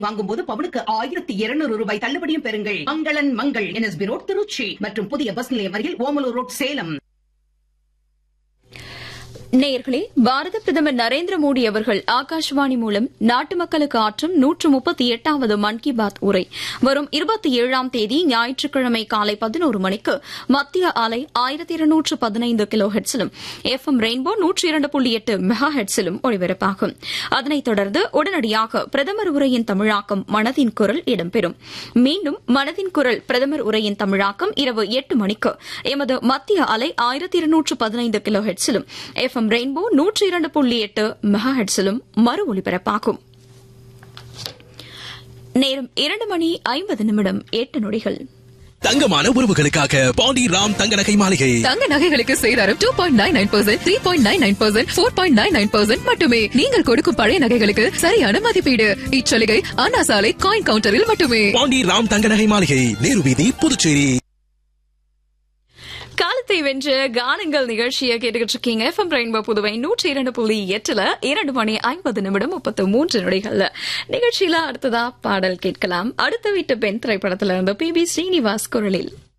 வாங்கும்போது பவுனுக்கு ஆயிரத்தி இருநூறு ரூபாய் தள்ளுபடியும் பெறுங்கள் மங்களன் மங்கள் என்எஸ்பி ரோட் திருச்சி மற்றும் புதிய பஸ் நிலையம் அருகில் ஓமலூர் ரோட் சேலம் நேயர்களே பாரத பிரதமர் நரேந்திர மோடி அவர்கள் ஆகாஷவாணி மூலம் நாட்டு மக்களுக்கு ஆற்றும் நூற்று முப்பத்தி எட்டாவது மன் கி பாத் உரை வரும் இருபத்தி ஏழாம் தேதி ஞாயிற்றுக்கிழமை காலை பதினோரு மணிக்கு மத்திய அலை ஆயிரத்தி இருநூற்று பதினைந்து கிலோ ஹெட்ஸிலும் எஃப் எம் ரெயின்போ நூற்றி இரண்டு புள்ளி எட்டு மெகா ஹெட்ஸிலும் ஒளிபரப்பாகும் அதனைத் தொடர்ந்து உடனடியாக பிரதமர் உரையின் தமிழாக்கம் மனதின் குரல் இடம்பெறும் மீண்டும் மனதின் குரல் பிரதமர் உரையின் தமிழாக்கம் இரவு எட்டு மணிக்கு எமது மத்திய அலை ஆயிரத்தி இருநூற்று பதினைந்து கிலோ ஹெட்ஸிலும் எஃப் எம் ரெயின்போ நூற்றி இரண்டு புள்ளி எட்டு மெகா ஹெட்ஸிலும் மறு ஒலிபரப்பாகும் நேரம் இரண்டு மணி ஐம்பது நிமிடம் எட்டு நொடிகள் தங்கமான உறவுகளுக்காக பாண்டி ராம் தங்க நகை மாளிகை தங்க நகைகளுக்கு சேதாரம் two point nine nine percent three point nine nine percent four point nine nine percent மட்டுமே நீங்கள் கொடுக்கும் பழைய நகைகளுக்கு சரியான மதிப்பீடு இச்சலுகை அண்ணா சாலை காயின் கவுண்டரில் மட்டுமே பாண்டி ராம் தங்க நகை மாளிகை நேரு வீதி புதுச்சேரி காலத்தை வென்ற கானங்கள் நிகழ்ச்சியை கேட்டுக்கிட்டு இருக்கீங்க எஃப்எம் ரெயின்போ புதுவை நூற்றி இரண்டு புள்ளி எட்டுல இரண்டு மணி ஐம்பது நிமிடம் முப்பத்து மூன்று நொடிகள்ல நிகழ்ச்சியில அடுத்ததா பாடல் கேட்கலாம் அடுத்த வீட்டு பெண் திரைப்படத்துல இருந்து பி பி ஸ்ரீனிவாஸ் குரலில்